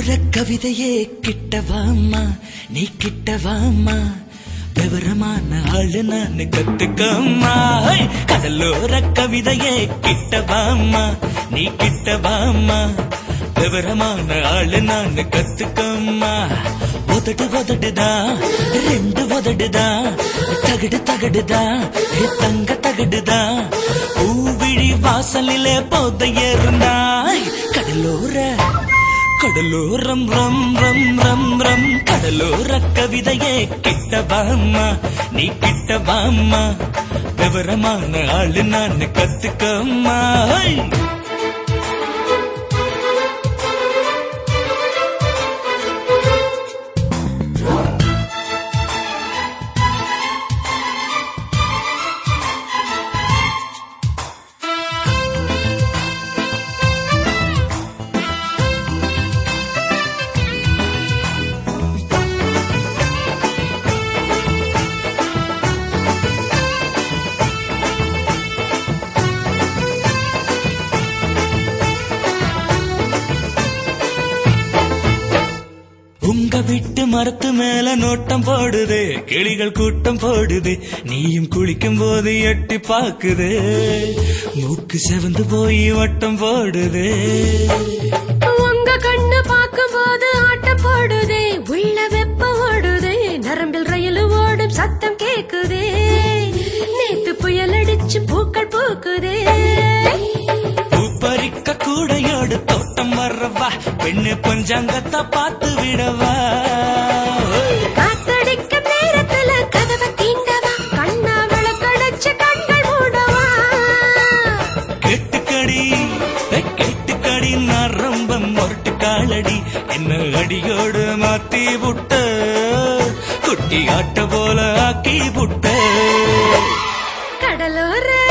கடலோர கவிதையே கிட்டவாமா நீ கிட்டவாமா விவரமான ஆளு நான் கத்துக்கம்மா ஹை! கடலோர கவிதையே கிட்டவாமா நீ கிட்டவாமா விவரமான ஆளு நான் கத்துக்கம்மா உதடு உதடுதா ரெண்டு உதடுதா தகடு தகடுதா ஏ தங்க தகடுதா பூவிழி வாசலிலே போதையேறுந்தாய் கடலோர கடலோரம் ரம் ரம் ரம் ரம் கடலோர கவிதையே கிட்ட வாம்மா நீ கிட்ட வாம்மா விவரமான ஆளு நான் கத்துக்கம்மா ஹை! உங்க வீட்டு மரத்து மேல நோட்டம் போடுது கிளிகள் கூட்டம் போடுது நீயும் குளிக்கும் போது எட்டி பாக்குது மூக்கு செவந்து போய் வட்டம் போடுது உங்க கண்ணு பார்க்கும்போது ஆட்டம் போடுதே உள்ள வெப்பம் ஓடுதே நரம்பில் ரயில் ஓடும் சத்தம் கேக்குதே நேத்து புயல் அடிச்சு பூக்கள் பூக்குதே பூ பறிக்க கூடையோடு தோட்டம் வர்றவா பெண்ணு பஞ்சாங்கத்தை பார்த்து விடவா காத்தடிக்க நேரத்துல கதவை தீண்டவா கண்ணா விளக்கடைச்சு கண்கள் மூடவா கேட்டுக்கடி ஏ, கேட்டுக்கடி நான் ரொம்ப மொரட்டு காலடி என்ன அடியோடு மாத்தி புட்ட குட்டி ஆட்ட போல ஆக்கி புட்ட கடலோர